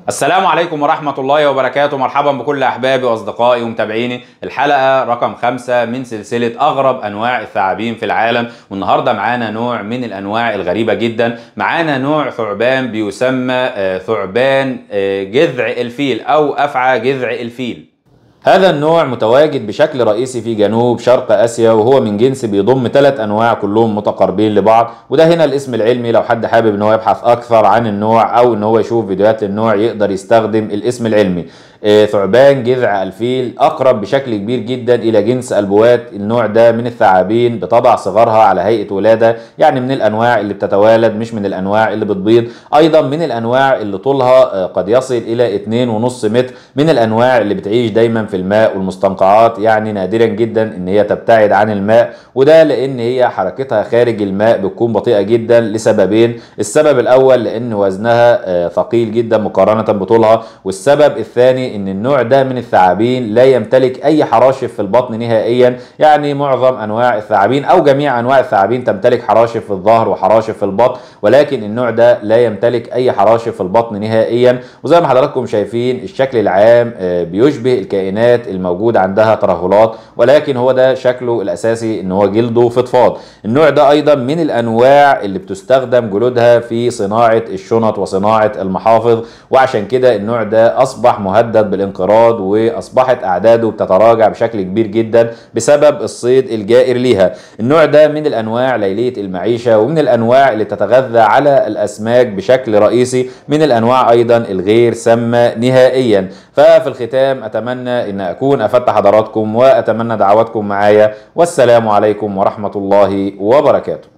السلام عليكم ورحمة الله وبركاته مرحبا بكل أحبابي وأصدقائي ومتابعيني الحلقة رقم خمسة من سلسلة أغرب أنواع الثعابين في العالم والنهاردة معانا نوع من الأنواع الغريبة جدا معانا نوع ثعبان بيسمى آه، ثعبان آه، جذع الفيل أو أفعى جذع الفيل هذا النوع متواجد بشكل رئيسي في جنوب شرق اسيا وهو من جنس بيضم ثلاث انواع كلهم متقاربين لبعض وده هنا الاسم العلمي لو حد حابب ان هو يبحث اكثر عن النوع او ان هو يشوف فيديوهات للنوع يقدر يستخدم الاسم العلمي آه، ثعبان جذع الفيل اقرب بشكل كبير جدا الى جنس البوات النوع ده من الثعابين بتضع صغارها على هيئه ولاده يعني من الانواع اللي بتتوالد مش من الانواع اللي بتبيض ايضا من الانواع اللي طولها آه، قد يصل الى 2.5 متر من الانواع اللي بتعيش دايما في الماء والمستنقعات يعني نادرا جدا ان هي تبتعد عن الماء وده لان هي حركتها خارج الماء بتكون بطيئه جدا لسببين السبب الاول لان وزنها آه، ثقيل جدا مقارنه بطولها والسبب الثاني ان النوع ده من الثعابين لا يمتلك اي حراشف في البطن نهائيا يعني معظم انواع الثعابين او جميع انواع الثعابين تمتلك حراشف في الظهر وحراشف في البطن ولكن النوع ده لا يمتلك اي حراشف في البطن نهائيا وزي ما حضراتكم شايفين الشكل العام آه، بيشبه الكائنات الموجود عندها ترهلات ولكن هو ده شكله الاساسي ان هو جلده فضفاض النوع ده ايضا من الانواع اللي بتستخدم جلودها في صناعه الشنط وصناعه المحافظ وعشان كده النوع ده اصبح مهدد بالانقراض واصبحت اعداده بتتراجع بشكل كبير جدا بسبب الصيد الجائر ليها النوع ده من الانواع ليليه المعيشه ومن الانواع اللي تتغذى على الاسماك بشكل رئيسي من الانواع ايضا الغير سامه نهائيا ففي الختام اتمنى ان اكون افدت حضراتكم واتمنى دعواتكم معايا والسلام عليكم ورحمه الله وبركاته